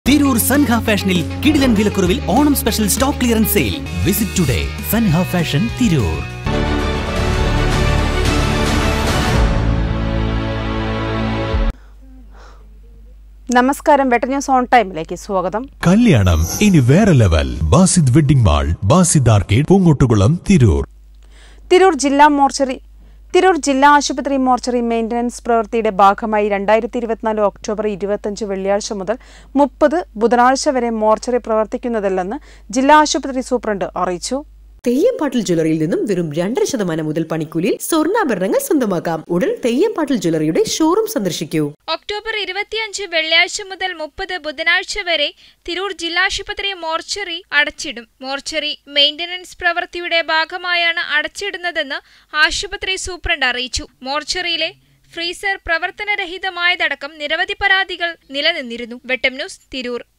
തിരൂർ സൻഹ ഫാഷനിൽ കിടിലൻ വിലക്കുറവിൽ Onam special stock clearance sale visit today Sanha fashion Tirur നമസ്കാരം വെട്ടർ ന്യൂസ് ഓൺ ടൈമിലേക്ക് സ്വാഗതം കല്യാണം ഇനി വേറെ level Basid wedding mall Basid arcade Poongottukulam Tirur Tirur ജില്ലാ മോർച്ചറി തിരൂർ ജില്ലാ ആശുപത്രി മോർച്ചറി മെയിന്റനൻസ് പ്രവൃത്തിയുടെ ഭാഗമായി രണ്ടായിരത്തി ഇരുപത്തിനാല് ഒക്ടോബർ ഇരുപത്തഞ്ച് വെള്ളിയാഴ്ച മുതൽ മുപ്പത് ബുധനാഴ്ച വരെ മോർച്ചറി പ്രവർത്തിക്കുന്നതല്ലെന്ന് ജില്ലാ ആശുപത്രി സൂപ്രണ്ട് അറിയിച്ചു തെയ്യംപാട്ടിൽ ജ്വല്ലറിയിൽ നിന്നും വെറും രണ്ടര ശതമാനം മുതൽ പണിക്കൂലിയിൽ സ്വർണ്ണാഭരണങ്ങൾ സ്വന്തമാക്കാം ഉടൻ തെയ്യംപാട്ടിൽ ജ്വല്ലറിയുടെ ഷോറൂം സന്ദർശിക്കൂ ഒക്ടോബർ ഇരുപത്തിയഞ്ച് വെള്ളിയാഴ്ച മുതൽ മുപ്പത് ബുധനാഴ്ച വരെ തിരൂർ ജില്ലാശുപത്രി മോർച്ചറി അടച്ചിടും മോർച്ചറി മെയിന്റനൻസ് പ്രവൃത്തിയുടെ ഭാഗമായാണ് അടച്ചിടുന്നതെന്ന് ആശുപത്രി സൂപ്രണ്ട് അറിയിച്ചു മോർച്ചറിയിലെ ഫ്രീസർ പ്രവർത്തനരഹിതമായതടക്കം നിരവധി പരാതികൾ നിലനിന്നിരുന്നു വെട്ടം ന്യൂസ് തിരൂർ